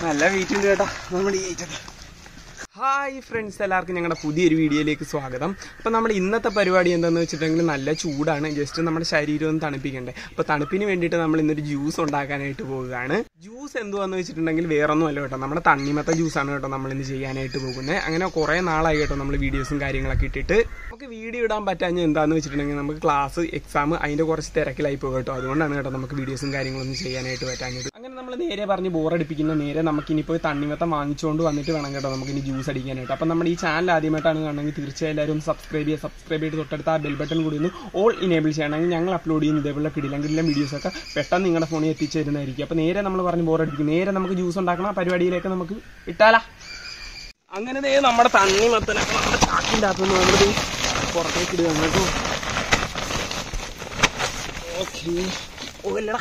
നല്ല വെയിറ്റ് ഉണ്ട് കേട്ടോ നമ്മുടെ ഈ ഐറ്റം ഹായ് ഫ്രണ്ട്സ് എല്ലാവർക്കും ഞങ്ങളുടെ പുതിയൊരു വീഡിയോയിലേക്ക് സ്വാഗതം അപ്പോൾ നമ്മുടെ ഇന്നത്തെ പരിപാടി എന്താണെന്ന് വെച്ചിട്ടുണ്ടെങ്കിൽ നല്ല ചൂടാണ് ജസ്റ്റ് നമ്മുടെ ശരീരം ഒന്ന് തണുപ്പിക്കണ്ടേ അപ്പോൾ തണുപ്പിന് വേണ്ടിയിട്ട് നമ്മൾ ഇന്നൊരു ജ്യൂസ് ഉണ്ടാക്കാനായിട്ട് പോവുകയാണ് ജ്യൂസ് എന്തുവാന്ന് വെച്ചിട്ടുണ്ടെങ്കിൽ വേറൊന്നും അല്ല കേട്ടോ നമ്മുടെ തണ്ണിമത്ത ജ്യൂസാണ് കേട്ടോ നമ്മൾ ഇന്ന് ചെയ്യാനായിട്ട് പോകുന്നത് അങ്ങനെ കുറേ നാളായി കേട്ടോ നമ്മൾ വീഡിയോസും കാര്യങ്ങളൊക്കെ ഇട്ടിട്ട് നമുക്ക് വീഡിയോ ഇടാൻ പറ്റാഞ്ഞ എന്താണെന്ന് വെച്ചിട്ടുണ്ടെങ്കിൽ നമുക്ക് ക്ലാസ് എക്സാം അതിൻ്റെ കുറച്ച് തിരക്കിലായി പോകും കേട്ടോ അതുകൊണ്ടാണ് കേട്ടോ നമുക്ക് വീഡിയോസും കാര്യങ്ങളൊന്നും ചെയ്യാനായിട്ട് പറ്റാഞ്ഞത് അങ്ങനെ നമ്മൾ നേരെ പറഞ്ഞ് ബോറടിപ്പിക്കുന്ന നേരെ നമുക്ക് ഇനിയിപ്പോൾ തണ്ണിമത്തം വാങ്ങിച്ചുകൊണ്ട് വന്നിട്ട് വേണം കേട്ടോ നമുക്ക് ഇനി ജ്യൂസ് അടിക്കാനായിട്ട് അപ്പം നമ്മുടെ ഈ ചാനൽ ആദ്യമായിട്ടാണ് കാണണമെങ്കിൽ തീർച്ചയായും എല്ലാവരും സബ്സ്ക്രൈബ് ചെയ്യുക സബ്സ്ക്രൈബ് ചെയ്ത് തൊട്ടടുത്ത് ആ ബെൽ ബട്ടൺ കൂടി ഒന്ന് ഓൾ ഇനേബിൾ ചെയ്യണമെങ്കിൽ ഞങ്ങൾ അപ്ലോഡ് ചെയ്യുന്ന ഇതേപോലെ കിടിലെങ്കിലും വീഡിയോസ് ഒക്കെ പെട്ടെന്ന് നിങ്ങളുടെ ഫോണിൽ എത്തിച്ചു തരുന്നതായിരിക്കും അപ്പോൾ നേരെ നമ്മൾ പറഞ്ഞ് ബോറടിപ്പിക്കും നേരെ നമുക്ക് ജ്യൂസ് ഉണ്ടാക്കണം ആ പരിപാടിയിലേക്ക് നമുക്ക് ഇട്ടാലാ അങ്ങനെ ദേ നമ്മുടെ തണ്ണിമത്തനൊക്കെ നമ്മുടെ ചാക്കിൻ്റെ അകത്തുനിന്ന് നമ്മൾ ദേ പുറത്തേക്ക് ഇടുക കേട്ടോ ഓക്കെ ഓ അല്ലടാ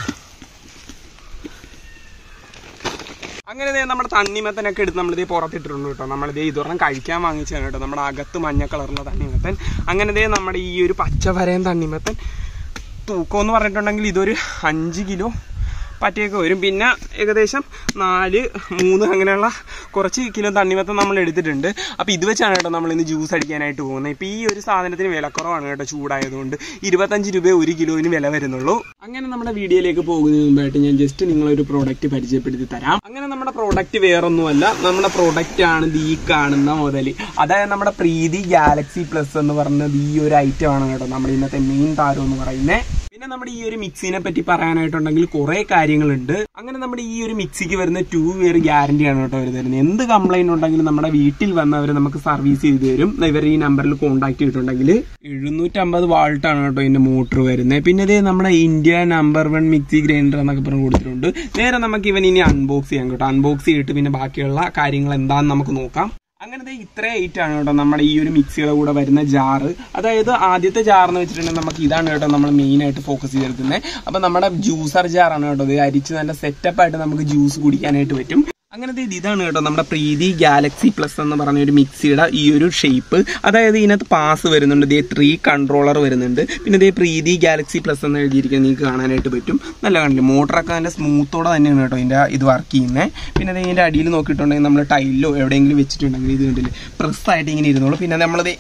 അങ്ങനെ ദേ നമ്മുടെ തണ്ണിമത്തനൊക്കെ എടുത്ത് നമ്മളിതേ പുറത്തിട്ടിട്ടുണ്ട് കേട്ടോ നമ്മളിതേ ഇതൊരെണ്ണം കഴിക്കാൻ വാങ്ങിച്ചതാണ് കേട്ടോ നമ്മുടെ അകത്ത് മഞ്ഞ കളറുള്ള തണ്ണിമത്തൻ അങ്ങനെ ദേ നമ്മുടെ ഈ ഒരു പച്ച വരയൻ തണ്ണിമത്തൻ തൂക്കം എന്ന് പറഞ്ഞിട്ടുണ്ടെങ്കിൽ ഇതൊരു അഞ്ച് കിലോ പറ്റിയൊക്കെ വരും പിന്നെ ഏകദേശം നാല് മൂന്ന് അങ്ങനെയുള്ള കുറച്ച് കിലോ തണ്ണിമത്തം നമ്മൾ എടുത്തിട്ടുണ്ട് അപ്പോൾ ഇത് വെച്ചാണ് കേട്ടോ നമ്മൾ ഇന്ന് ജ്യൂസ് അടിക്കാനായിട്ട് പോകുന്നത് ഇപ്പോൾ ഈ ഒരു സാധനത്തിന് വിലക്കുറവാണ് കേട്ടോ ചൂടായതുകൊണ്ട് ഇരുപത്തഞ്ച് രൂപ ഒരു കിലോന് വില വരുന്നുള്ളൂ അങ്ങനെ നമ്മുടെ വീഡിയോയിലേക്ക് പോകുന്നതിന് മുമ്പായിട്ട് ഞാൻ ജസ്റ്റ് നിങ്ങളൊരു പ്രോഡക്റ്റ് പരിചയപ്പെടുത്തി തരാം അങ്ങനെ നമ്മുടെ പ്രോഡക്റ്റ് വേറൊന്നുമല്ല നമ്മുടെ പ്രോഡക്റ്റ് ആണ് ഈ കാണുന്ന മുതൽ അതായത് നമ്മുടെ പ്രീതി ഗാലക്സി പ്ലസ് എന്ന് പറയുന്നത് ഈ ഒരു ഐറ്റം ആണ് കേട്ടോ നമ്മുടെ ഇന്നത്തെ മെയിൻ താരം എന്ന് പറയുന്നത് പിന്നെ നമ്മുടെ ഈ ഒരു മിക്സിനെ പറ്റി പറയാനായിട്ടുണ്ടെങ്കിൽ കുറെ കാര്യങ്ങളുണ്ട് അങ്ങനെ നമ്മുടെ ഈ ഒരു മിക്സിക്ക് വരുന്ന ടു ഇയർ ഗ്യാരണ്ടി ആണ് കേട്ടോ അവർ തരുന്നത് എന്ത് കംപ്ലൈന്റ് ഉണ്ടെങ്കിലും നമ്മുടെ വീട്ടിൽ വന്ന് അവർ നമുക്ക് സർവീസ് ചെയ്ത് തരും ഇവർ ഈ നമ്പറിൽ കോൺടാക്ട് ചെയ്തിട്ടുണ്ടെങ്കിൽ എഴുന്നൂറ്റമ്പത് വാൾട്ട് ആണ് കേട്ടോ ഇതിന്റെ മോട്ടർ വരുന്നത് പിന്നെ ഇത് നമ്മുടെ India number one mixie grinder എന്നൊക്കെ പറഞ്ഞ് കൊടുത്തിട്ടുണ്ട് നേരെ നമുക്ക് ഇവൻ ഇനി അൺബോക്സ് ചെയ്യാം കേട്ടോ അൺബോക്സ് ചെയ്തിട്ട് പിന്നെ ബാക്കിയുള്ള കാര്യങ്ങൾ എന്താണെന്ന് നമുക്ക് നോക്കാം അങ്ങനെ ദേ ഇത്ര ഐറ്റ് ആണ് കേട്ടോ നമ്മുടെ ഈ ഒരു മിക്സിയുടെ കൂടെ വരുന്ന ജാറ് അതായത് ആദ്യത്തെ ജാർ എന്ന് വെച്ചിട്ടുണ്ടെങ്കിൽ നമുക്ക് ഇതാണ് കേട്ടോ നമ്മൾ മെയിൻ ആയിട്ട് ഫോക്കസ് ചെയ്തെടുക്കുന്നത് അപ്പൊ നമ്മുടെ ജ്യൂസർ ജാറാണ് കേട്ടോ ഇത് അരിച്ച് നല്ല സെറ്റപ്പ് ആയിട്ട് നമുക്ക് ജ്യൂസ് കുടിക്കാനായിട്ട് പറ്റും അങ്ങനെ ദേ ഇതാണ് കേട്ടോ നമ്മുടെ പ്രീതി ഗാലക്സി പ്ലസ് എന്ന് പറഞ്ഞ ഒരു മിക്സിയുടെ ഈ ഒരു ഷേപ്പ് അതായത് ഇതിനകത്ത് പാസ് വരുന്നുണ്ട് ദേ ത്രീ കൺട്രോളർ വരുന്നുണ്ട് പിന്നെ ദേ പ്രീതി ഗാലക്സി പ്ലസ് എന്ന് എഴുതിയിരിക്കുന്നത് നിങ്ങൾക്ക് കാണാനായിട്ട് പറ്റും നല്ല കണ്ടില്ല മോട്ടറൊക്കെ നല്ല സ്മൂത്തോടെ തന്നെയാണ് കേട്ടോ ഇതിന്റെ ഇത് വർക്ക് ചെയ്യുന്നത് പിന്നെ ദേ ഇതിന്റെ അടിയിൽ നോക്കിയിട്ടുണ്ടെങ്കിൽ നമ്മൾ ടൈലിലോ എവിടെയെങ്കിലും വെച്ചിട്ടുണ്ടെങ്കിൽ ഇത് കണ്ടില്ലേ പ്രസ് ആയിട്ട് ഇങ്ങനെ ഇരുന്നോളൂ പിന്നെ നമ്മളത്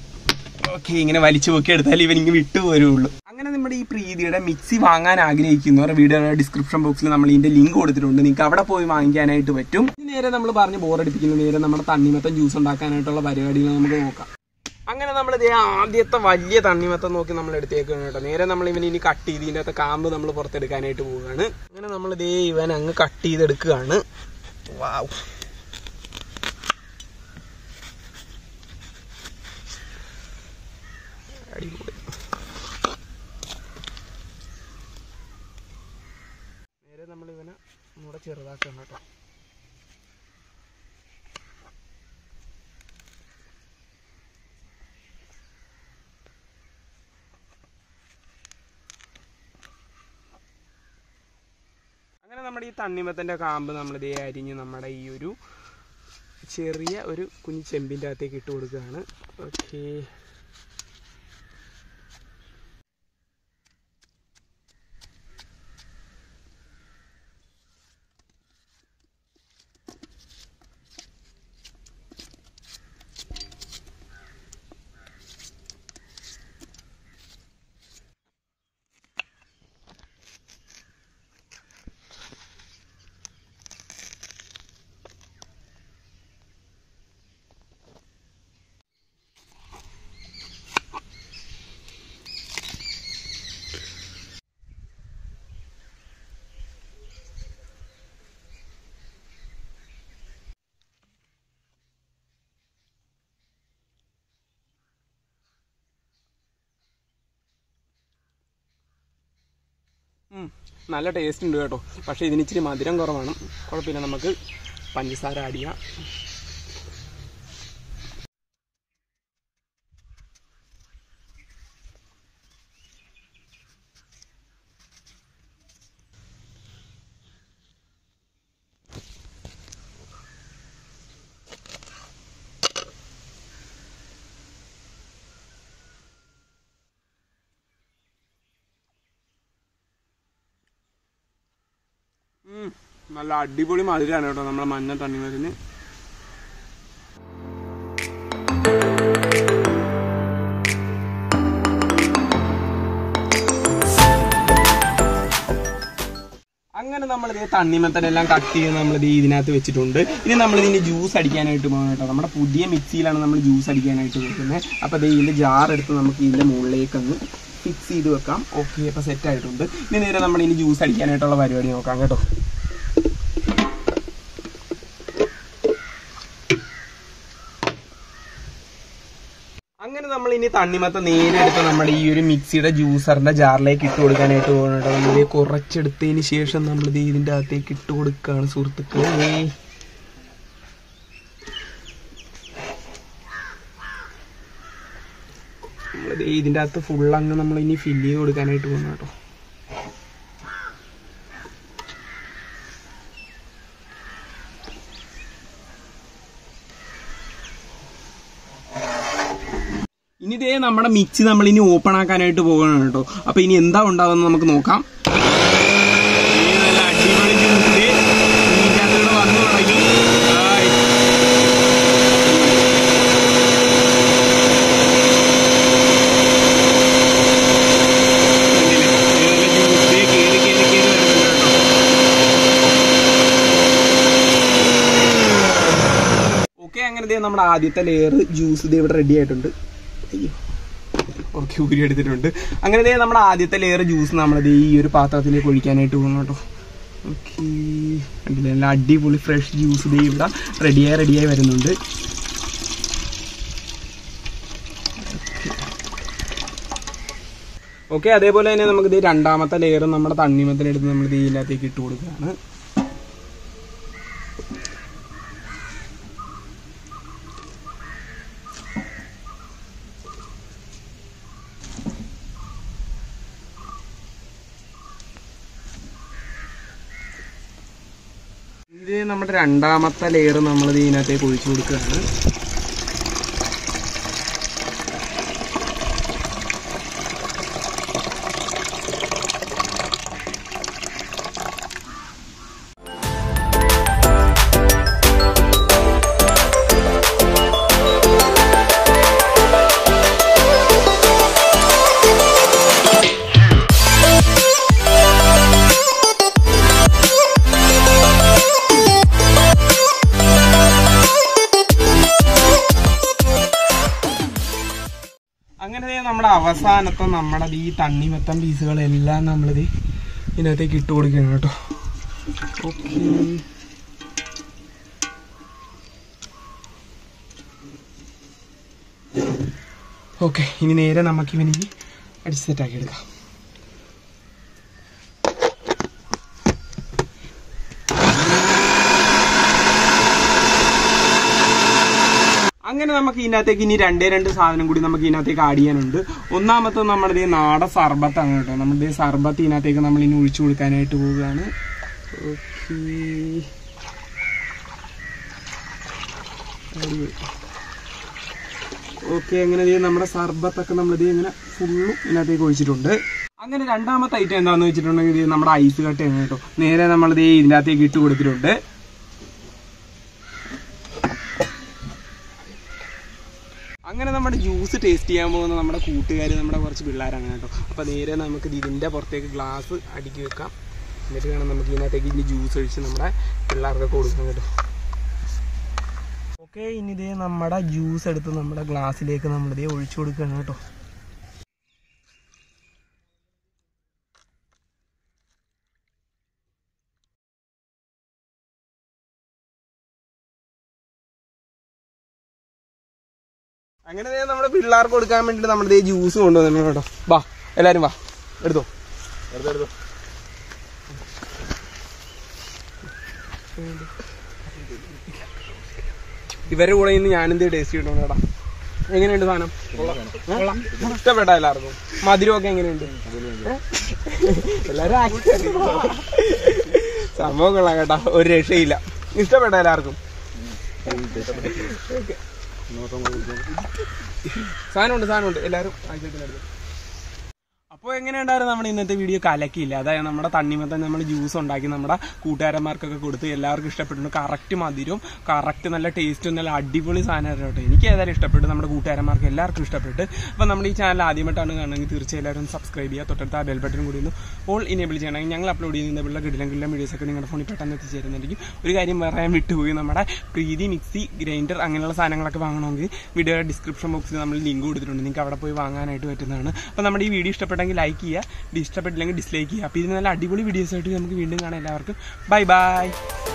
ഓക്കെ ഇങ്ങനെ വലിച്ചു പൊക്കി എടുത്താൽ ഇവൻ ഇങ്ങനെ വിട്ടു വരുള്ളൂ അങ്ങനെ നമ്മുടെ ഈ പ്രീതിയുടെ മിക്സി വാങ്ങാൻ ആഗ്രഹിക്കുന്നവർ വീഡിയോയുടെ ഡിസ്ക്രിപ്ഷൻ ബോക്സിൽ നമ്മൾ ഇതിന്റെ ലിങ്ക് കൊടുത്തിട്ടുണ്ട് നിങ്ങൾക്ക് അവിടെ പോയി വാങ്ങിക്കാനായിട്ട് പറ്റും ഇനി നേരെ നമ്മൾ പറഞ്ഞ് ബോറടിപ്പിക്കുന്ന നേരെ നമ്മുടെ തണ്ണിമത്തം ജ്യൂസ് ഉണ്ടാക്കാനായിട്ടുള്ള പരിപാടികൾ നമുക്ക് നോക്കാം അങ്ങനെ നമ്മൾ ഇതേ ആദ്യത്തെ വലിയ തണ്ണിമത്തം നോക്കി നമ്മൾ എടുത്തേക്കാണ് കേട്ടോ നേരെ നമ്മൾ ഇവൻ ഇനി കട്ട് ചെയ്ത് ഇതിൻ്റെ അകത്ത് കാമ്പ് നമ്മൾ പുറത്തെടുക്കാനായിട്ട് പോവുകയാണ് അങ്ങനെ നമ്മൾ ഇതേ ഇവൻ അങ്ങ് കട്ട് ചെയ്തെടുക്കുകയാണ് വാവ് അടിപൊളി നേരെ നമ്മൾ ഇവനെ ഒന്നുകൂടെ ചെറുതാക്കണം കേട്ടോ അങ്ങനെ നമ്മുടെ ഈ തണ്ണിമത്തൻ്റെ കാമ്പ് നമ്മൾ ഇതേ അരിഞ്ഞ് നമ്മുടെ ഈ ഒരു ചെറിയ ഒരു കുഞ്ഞു ചെമ്പിൻ്റെ അകത്തേക്ക് ഇട്ട് കൊടുക്കുകയാണ് ഓക്കേ ഉം, നല്ല ടേസ്റ്റ് ഉണ്ട് കേട്ടോ പക്ഷേ ഇതിന് ഇച്ചിരി മധുരം കുറവാണ് കുഴപ്പമില്ല നമുക്ക് പഞ്ചസാര ആഡ് ചെയ്യാം ഉം, നല്ല അടിപൊളി മധുരമാണ് കേട്ടോ നമ്മളെ മഞ്ഞ തണ്ണിമരുന്ന് അങ്ങനെ നമ്മൾ ഇത് തണ്ണിമത്തനെല്ലാം കട്ട് ചെയ്ത് നമ്മൾ ഇത് ഇതിനകത്ത് വെച്ചിട്ടുണ്ട് ഇനി നമ്മൾ ഇതിന് ജ്യൂസ് അടിക്കാനായിട്ട് പോകണം കേട്ടോ നമ്മുടെ പുതിയ മിക്സിയിലാണ് നമ്മൾ ജ്യൂസ് അടിക്കാനായിട്ട് പോകുന്നത് അപ്പോൾ ഇത് ഇതിൻ്റെ ജാർ എടുത്ത് നമുക്ക് ഇതിൻ്റെ മുകളിലേക്ക് അങ്ങ് ഫിക്സ് ചെയ്ത് വെക്കാം ഓക്കെ അപ്പോൾ സെറ്റ് ആയിട്ടുണ്ട് ഇനി നേരെ നമ്മൾ ഇനി ജ്യൂസ് അടിക്കാനായിട്ടുള്ള പരിപാടി നോക്കാം കേട്ടോ അങ്ങനെ നമ്മൾ ഇനി തണ്ണിമത്ത നേരെ എടുത്ത് നമ്മുടെ ഈ ഒരു മിക്സിയുടെ ജ്യൂസറിന്റെ ജാറിലേക്ക് ഇട്ട് കൊടുക്കാനായിട്ട് പോകണം കേട്ടോ നമ്മൾ കുറച്ചെടുത്തതിന് ശേഷം നമ്മൾ ഇത് ഇതിന്റെ അകത്തേക്ക് ഇട്ട് കൊടുക്കുകയാണ് സുഹൃത്തുക്കളെ നമ്മളിത് ഇതിന്റെ അകത്ത് ഫുൾ അങ്ങ് നമ്മൾ ഇനി ഫില്ല് ചെയ്ത് കൊടുക്കാനായിട്ട് പോകണം കേട്ടോ ഇനി ഇതേ നമ്മുടെ മിക്സി നമ്മൾ ഇനി ഓപ്പൺ ആക്കാനായിട്ട് പോകണം കേട്ടോ അപ്പൊ ഇനി എന്താ ഉണ്ടാവുന്നത് നമുക്ക് നോക്കാം ദേ നല്ല അടിപൊളി ജ്യൂസ് ദേ ഇതിന്റെ അകത്തൂടെ വന്നു തുടങ്ങി ഹായ്. കണ്ടില്ലേ? ദേ നല്ല ജ്യൂസ് ദേ കേറി കേറി കേറി വരുന്നുണ്ട് കേട്ടോ. ഓക്കെ അങ്ങനെ ദേ നമ്മുടെ ആദ്യത്തെ ലെയർ ജ്യൂസ് ഇത് ഇവിടെ റെഡി ആയിട്ടുണ്ട് അയ്യോ ഓക്കെ ഊരി എടുത്തിട്ടുണ്ട് അങ്ങനെ ദേ നമ്മുടെ ആദ്യത്തെ ലെയർ ജ്യൂസ് നമ്മളത് ഈ ഒരു പാത്രത്തിലേക്ക് ഒഴിക്കാനായിട്ട് പോകുന്നു കേട്ടോ ഓക്കെ കണ്ടില്ലേ നല്ല അടിപൊളി ഫ്രഷ് ജ്യൂസ് ദേ ഇവിടെ റെഡിയായി റെഡിയായി വരുന്നുണ്ട് ഓക്കെ അതേപോലെ തന്നെ നമുക്ക് ഇത് രണ്ടാമത്തെ ലെയർ നമ്മുടെ തണ്ണിമത്തിനെടുത്ത് നമ്മൾ ഇത് ഇതിനകത്തേക്ക് ഇട്ട് കൊടുക്കുകയാണ് ഇത് നമ്മുടെ രണ്ടാമത്തെ ലെയർ നമ്മൾ ഇതിനകത്തേക്ക് ഒഴിച്ചു കൊടുക്കുകയാണ് അങ്ങനെ ദേ നമ്മുടെ അവസാനത്തെ നമ്മുടെ ഈ തണ്ണിമത്തം പീസുകളെല്ലാം നമ്മളിത് ഇതിനകത്തേക്ക് ഇട്ട് കൊടുക്കുകയാണ് കേട്ടോ ഓക്കെ ഓക്കെ ഇനി നേരെ നമുക്ക് ഇവനിക്ക് അടിച്ച് സെറ്റാക്കി എടുക്കാം അങ്ങനെ നമുക്ക് ഇതിനകത്തേക്ക് ഇനി രണ്ടേ രണ്ട് സാധനം കൂടി നമുക്ക് ഇതിനകത്തേക്ക് ആഡ് ചെയ്യാനുണ്ട് ഒന്നാമത്തെ നമ്മുടെ ഈ നാടൻ സർബത്താണ് കേട്ടോ നമ്മുടെ ഈ സർബത്ത് ഇതിനകത്തേക്ക് നമ്മൾ ഇനി ഒഴിച്ചു കൊടുക്കാനായിട്ട് പോവുകയാണ് ഓക്കെ അങ്ങനെ ദേ നമ്മുടെ സർബത്തൊക്കെ നമ്മൾ ഇത് ഇങ്ങനെ ഫുള്ളും ഇതിനകത്തേക്ക് ഒഴിച്ചിട്ടുണ്ട് അങ്ങനെ രണ്ടാമത്തെ ഐറ്റം എന്താണെന്ന് വെച്ചിട്ടുണ്ടെങ്കിൽ ഇത് നമ്മുടെ ഐസ് കട്ടയാണ് കേട്ടോ നേരെ നമ്മൾ ഇത് ഇതിൻ്റെ അകത്തേക്ക് ഇട്ട് കൊടുത്തിട്ടുണ്ട് അങ്ങനെ നമ്മുടെ ജ്യൂസ് ടേസ്റ്റ് ചെയ്യാൻ പോകുന്ന നമ്മുടെ കൂട്ടുകാർ നമ്മുടെ കുറച്ച് പിള്ളേരാണ് കേട്ടോ അപ്പോൾ നേരെ നമുക്ക് ഇത് ഇതിൻ്റെ പുറത്തേക്ക് ഗ്ലാസ് അടുക്കി വെക്കാം എന്നിട്ട് വേണം നമുക്ക് ഇതിനകത്തേക്ക് ഇനി ജ്യൂസ് ഒഴിച്ച് നമ്മുടെ പിള്ളേർക്കൊക്കെ കൊടുക്കാം കേട്ടോ ഓക്കെ ഇനി ഇതേ നമ്മുടെ ജ്യൂസ് എടുത്ത് നമ്മുടെ ഗ്ലാസ്സിലേക്ക് നമ്മളിതേ ഒഴിച്ചു കൊടുക്കുകയാണ് കേട്ടോ അങ്ങനെ ദേ നമ്മുടെ പിള്ളേർക്ക് കൊടുക്കാൻ വേണ്ടിട്ട് നമ്മുടെ ദേ ജ്യൂസ് കൊണ്ടുവന്നിട്ടുണ്ട് കേട്ടോ വാ എല്ലാരും വാ എടുത്തോ എടുത്തോ എടുത്തോ ഇവരുടെ കൂടെ ഇന്ന് ഞാനെന്ത് ടേസ്റ്റ് ചെയ്തിട്ടുണ്ട് കേട്ടാ എങ്ങനെയുണ്ട് സാധനം കൊള്ളാം. ഇഷ്ടപ്പെട്ട എല്ലാവർക്കും മധുരമൊക്കെ എങ്ങനെയുണ്ട് ഏ? എല്ലാരും ആക്കി സംഭവം കൊള്ളാം കേട്ടാ ഒരു രക്ഷയില്ല ഇഷ്ടപ്പെട്ട എല്ലാവർക്കും സാധനമുണ്ട് സാധനമുണ്ട് എല്ലാവരും ആഴ്ചത്തിലെടുത്തു അപ്പോൾ എങ്ങനെയുണ്ടായിരുന്നു നമ്മുടെ ഇന്നത്തെ വീഡിയോ കലക്കിയില്ല അതായത് നമ്മുടെ തണ്ണിമത്തൻ നമ്മൾ ജ്യൂസ് ഉണ്ടാക്കി നമ്മുടെ കൂട്ടുകാരന്മാർക്കൊക്കെ കൊടുത്ത് എല്ലാവർക്കും ഇഷ്ടപ്പെട്ടിട്ടുണ്ട് കറക്റ്റ് മധുരവും കറക്റ്റ് നല്ല ടേസ്റ്റും നല്ല അടിപൊളി സാധനമായിരുന്നു കേട്ടോ എനിക്ക് ഏതായാലും ഇഷ്ടപ്പെട്ടു നമ്മുടെ കൂട്ടുകാരന്മാർക്ക് എല്ലാവർക്കും ഇഷ്ടപ്പെട്ട് അപ്പോൾ നമ്മുടെ ഈ ചാനൽ ആദ്യമായിട്ടാണ് കാണുമെങ്കിൽ തീർച്ചയായും എല്ലാവരും സബ്സ്ക്രൈബ് ചെയ്യുക തൊട്ടടുത്ത് ആ ബെൽ ബട്ടൺ കൂടി ഒന്ന് ഓൾ ഇനേബിൾ ചെയ്യണമെങ്കിൽ ഞങ്ങൾ അപ്ലോഡ് ചെയ്യുന്ന പിള്ള കിടിലം കിടിലം വീഡിയോസ് ഒക്കെ നിങ്ങളുടെ ഫോണിൽ പെട്ടെന്ന് എത്തിച്ചേരുന്നുണ്ടെങ്കിൽ ഒരു കാര്യം പറയാൻ വിട്ടുപോയി നമ്മുടെ പ്രീതി മിക്സി ഗ്രൈൻഡർ അങ്ങനെയുള്ള സാധനങ്ങളൊക്കെ വാങ്ങണമെങ്കിൽ വീഡിയോയുടെ ഡിസ്ക്രിപ്ഷൻ ബോക്സിൽ നമ്മൾ ലിങ്ക് കൊടുത്തിട്ടുണ്ട് നിങ്ങൾക്ക് അവിടെ പോയി വാങ്ങാനായിട്ട് പറ്റുന്നതാണ് അപ്പോൾ നമ്മുടെ ഈ വീഡിയോ ഇഷ്ടപ്പെട്ടെങ്കിൽ ലൈക്ക് ചെയ്യുക ഇഷ്ടപ്പെട്ടില്ലെങ്കിൽ ഡിസ്ലൈക്ക് ചെയ്യുക അപ്പോൾ ഇതിന് നല്ല അടിപൊളി വീഡിയോസ് ആയിട്ട് നമുക്ക് വീണ്ടും കാണാം എല്ലാവർക്കും ബൈ ബൈ